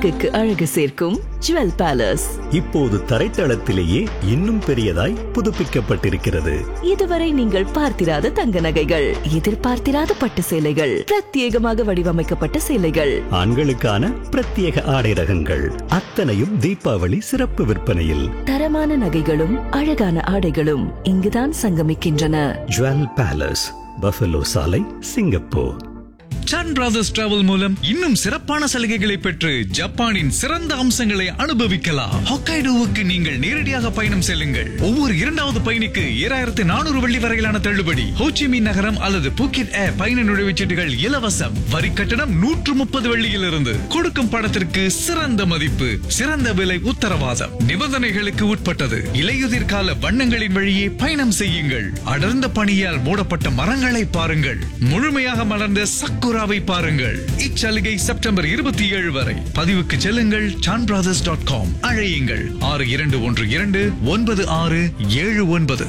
அழகுக்கு அழகு சேர்க்கும் ஜுவல் பேலஸ் இப்போது தரைத்தளத்திலேயே இன்னும் பெரியதாய் புதுப்பிக்கப்பட்டிருக்கிறது இதுவரை நீங்கள் பார்த்திராத தங்க நகைகள் எதிர்பார்த்திராத பட்டு சேலைகள் பிரத்யேகமாக வடிவமைக்கப்பட்ட சேலைகள் ஆண்களுக்கான பிரத்யேக ஆடை ரகங்கள் அத்தனையும் தீபாவளி சிறப்பு விற்பனையில் தரமான நகைகளும் அழகான ஆடைகளும் இங்குதான் சங்கமிக்கின்றன ஜுவல் பேலஸ் பஃபலோ சாலை சிங்கப்பூர் சன் பிரதர்ஸ் டிராவல் மூலம் இன்னும் சிறப்பான சலுகைகளை பெற்று ஜப்பானின் சிறந்த அம்சங்களை அனுபவிக்கலாம் ஹொக்கைடோவுக்கு நீங்கள் நேரடியாக பயணம் செல்லுங்கள் ஒவ்வொரு இரண்டாவது பயணிக்கு ஏழாயிரத்து நானூறு வெள்ளி வரையிலான தள்ளுபடி ஹோச்சிமின் நகரம் அல்லது பூக்கெட் ஏர் பயண நுழைவுச்சீட்டுகள் இலவசம் வரி கட்டணம் நூற்று முப்பது வெள்ளியிலிருந்து கொடுக்கும் படத்திற்கு சிறந்த மதிப்பு சிறந்த விலை உத்தரவாதம் நிபந்தனைகளுக்கு உட்பட்டது இலையுதிர் கால வண்ணங்களின் வழியே பயணம் செய்யுங்கள் அடர்ந்த பனியால் மூடப்பட்ட மரங்களை பாருங்கள் முழுமையாக மலர்ந்த சக்குராவை பாருங்கள் இச்சலுகை செப்டம்பர் இருபத்தி ஏழு வரை பதிவுக்கு செல்லுங்கள் சான் பிரதர்ஸ் டாட் காம் அழையுங்கள் ஆறு இரண்டு ஒன்று இரண்டு ஒன்பது ஆறு ஏழு ஒன்பது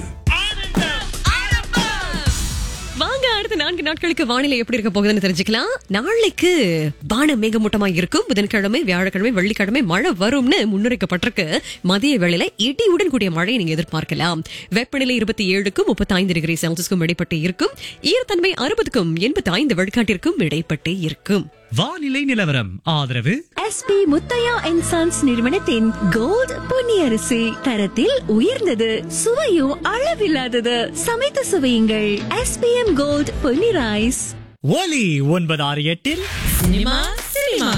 வாங்க அடுத்த நான்கு நாட்களுக்கு வானிலை எப்படி இருக்க போகுதுன்னு தெரிஞ்சுக்கலாம் நாளைக்கு வானம் மேகமூட்டமா இருக்கும் புதன்கிழமை வியாழக்கிழமை வெள்ளிக்கிழமை மழை வரும்னு முன்னுரைக்கப்பட்டிருக்கு மதிய வேளையில இடியுடன் கூடிய மழையை நீங்க எதிர்பார்க்கலாம் வெப்பநிலை இருபத்தி ஏழுக்கும் முப்பத்தி ஐந்து டிகிரி செல்சியஸ்க்கும் இடைப்பட்டு இருக்கும் ஈரத்தன்மை அறுபதுக்கும் எண்பத்தி ஐந்து விழுக்காட்டிற்கும் இடைப்பட்டு இருக்கும் வானிலை நிலவரம் ஆதரவு எஸ்பி முத்தையா அண்ட் சன்ஸ் நிறுவனத்தின் கோல்ட் பொன்னியரிசி தரத்தில் உயர்ந்தது சுவையும் அளவில்லாதது சமைத்து சுவையுங்கள் எஸ்பிஎம் கோல்ட் பொன்னி ரைஸ் ஒலி ஒன்பது ஆறு எட்டில் சினிமா சினிமா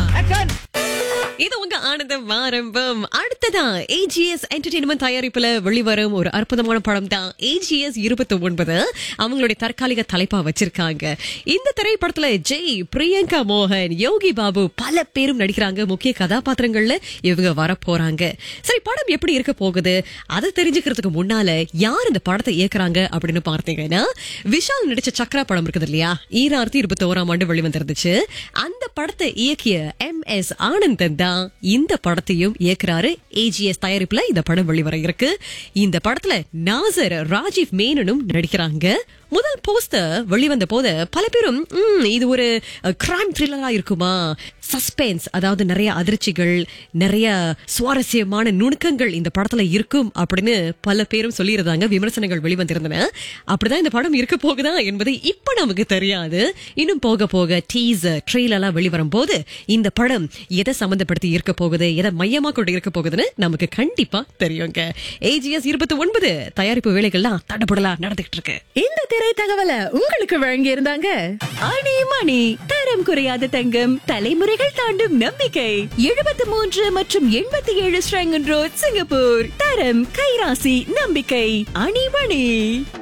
இது உங்க ஆனந்தம் ஆரம்பம் அடுத்ததா ஏஜிஎஸ் என்டர்டெயின்மெண்ட் தயாரிப்புல வெளிவரும் ஒரு அற்புதமான படம் தான் ஏஜிஎஸ் இருபத்தி ஒன்பது அவங்களுடைய தற்காலிக தலைப்பா வச்சிருக்காங்க இந்த திரைப்படத்துல ஜெய் பிரியங்கா மோகன் யோகி பாபு பல பேரும் நடிக்கிறாங்க முக்கிய கதாபாத்திரங்கள்ல இவங்க வர போறாங்க சரி படம் எப்படி இருக்க போகுது அதை தெரிஞ்சுக்கிறதுக்கு முன்னால யார் இந்த படத்தை இயக்குறாங்க அப்படின்னு பார்த்தீங்கன்னா விஷால் நடிச்ச சக்ரா படம் இருக்குது இல்லையா ஈராயிரத்தி இருபத்தி ஓராம் ஆண்டு வெளிவந்திருந்துச்சு அந்த படத்தை இயக்கிய எம் எஸ் ஆனந்தன் தான் இந்த படத்தையும் இயக்குறாரு ஏஜிஎஸ் தயாரிப்புல இந்த படம் வெளிவர இருக்கு இந்த படத்துல நாசர் ராஜீவ் மேனனும் நடிக்கிறாங்க முதல் போஸ்டர் வெளிவந்த போது பல பேரும் "ம், இது ஒரு கிரைம் த்ரில்லரா இருக்குமா சஸ்பென்ஸ் அதாவது நிறைய அதிர்ச்சிகள் நிறைய சுவாரஸ்யமான நுணுக்கங்கள் இந்த படத்துல இருக்கும் அப்படின்னு பல பேரும் சொல்லியிருந்தாங்க விமர்சனங்கள் வெளிவந்திருந்தன அப்படிதான் இந்த படம் இருக்க போகுதா என்பது இப்ப நமக்கு தெரியாது இன்னும் போக போக டீசர் ட்ரெயிலெல்லாம் வெளிவரும் போது இந்த படம் எதை சம்பந்தப்படுத்தி இருக்க போகுது எதை மையமா கொண்டு இருக்க போகுதுன்னு நமக்கு கண்டிப்பா தெரியுங்க ஏஜிஎஸ் இருபத்தி ஒன்பது தயாரிப்பு வேலைகள்லாம் தடபுடலா நடந்துகிட்டு இருக்கு இந்த திரை தகவலை உங்களுக்கு வழங்கி இருந்தாங்க அணி மணி தரம் குறையாத தங்கம் தலைமுறைகள் தாண்டும் நம்பிக்கை எழுபத்தி மூன்று மற்றும் எண்பத்தி ஏழு ஸ்ரங்கன் ரோட் சிங்கப்பூர் தரம் கைராசி நம்பிக்கை அணி மணி